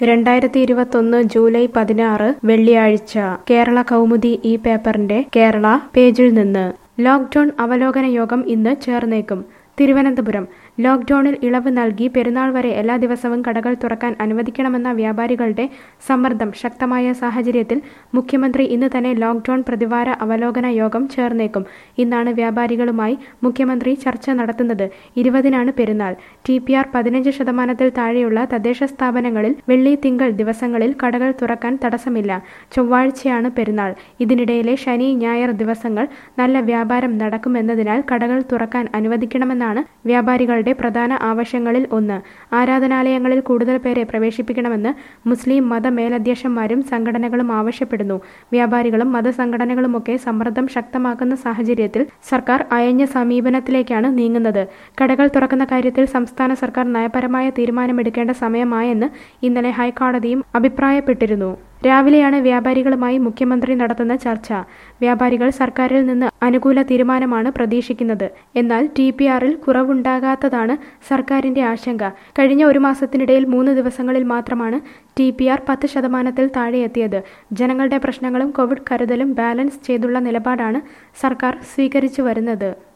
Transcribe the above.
രണ്ടായിരത്തി ഇരുപത്തൊന്ന് ജൂലൈ പതിനാറ് വെള്ളിയാഴ്ച കേരള കൗമുദി ഈ പേപ്പറിന്റെ കേരള പേജിൽ നിന്ന് ലോക്ഡൌൺ അവലോകന യോഗം ഇന്ന് ചേർന്നേക്കും തിരുവനന്തപുരം ലോക്ഡൌണിൽ ഇളവ് നൽകി പെരുന്നാൾ വരെ എല്ലാ ദിവസവും കടകൾ തുറക്കാൻ അനുവദിക്കണമെന്ന വ്യാപാരികളുടെ സമ്മർദ്ദം ശക്തമായ സാഹചര്യത്തിൽ മുഖ്യമന്ത്രി ഇന്ന് തന്നെ ലോക്ഡൌൺ പ്രതിവാര അവലോകന യോഗം ചേർന്നേക്കും ഇന്നാണ് വ്യാപാരികളുമായി മുഖ്യമന്ത്രി ചർച്ച നടത്തുന്നത് ഇരുപതിനാണ് പെരുന്നാൾ ടി പി ആർ പതിനഞ്ച് ശതമാനത്തിൽ താഴെയുള്ള തദ്ദേശ സ്ഥാപനങ്ങളിൽ വെള്ളി തിങ്കൾ ദിവസങ്ങളിൽ കടകൾ തുറക്കാൻ തടസ്സമില്ല ചൊവ്വാഴ്ചയാണ് പെരുന്നാൾ ഇതിനിടയിലെ ശനി ഞായർ ദിവസങ്ങൾ നല്ല വ്യാപാരം നടക്കുമെന്നതിനാൽ കടകൾ തുറക്കാൻ അനുവദിക്കണമെന്നാണ് വ്യാപാരികളുടെ പ്രധാന ആവശ്യങ്ങളിൽ ഒന്ന് ആരാധനാലയങ്ങളിൽ കൂടുതൽ പേരെ പ്രവേശിപ്പിക്കണമെന്ന് മുസ്ലിം മത മേലധ്യക്ഷന്മാരും സംഘടനകളും ആവശ്യപ്പെടുന്നു വ്യാപാരികളും മതസംഘടനകളുമൊക്കെ സമ്മർദ്ദം ശക്തമാക്കുന്ന സാഹചര്യത്തിൽ സർക്കാർ അയഞ്ഞ സമീപനത്തിലേക്കാണ് നീങ്ങുന്നത് കടകൾ തുറക്കുന്ന കാര്യത്തിൽ സംസ്ഥാന സർക്കാർ നയപരമായ തീരുമാനമെടുക്കേണ്ട സമയമായെന്ന് ഇന്നലെ ഹൈക്കോടതിയും അഭിപ്രായപ്പെട്ടിരുന്നു രാവിലെയാണ് വ്യാപാരികളുമായി മുഖ്യമന്ത്രി നടത്തുന്ന ചർച്ച വ്യാപാരികൾ സർക്കാരിൽ നിന്ന് അനുകൂല തീരുമാനമാണ് പ്രതീക്ഷിക്കുന്നത് എന്നാൽ ടി പി ആറിൽ കുറവുണ്ടാകാത്തതാണ് സർക്കാരിന്റെ ആശങ്ക കഴിഞ്ഞ ഒരു മാസത്തിനിടയിൽ മൂന്ന് ദിവസങ്ങളിൽ മാത്രമാണ് ടി പി ആർ പത്ത് ശതമാനത്തിൽ താഴെ എത്തിയത് ജനങ്ങളുടെ പ്രശ്നങ്ങളും കോവിഡ് കരുതലും ബാലൻസ് ചെയ്തുള്ള നിലപാടാണ് സർക്കാർ സ്വീകരിച്ചു വരുന്നത്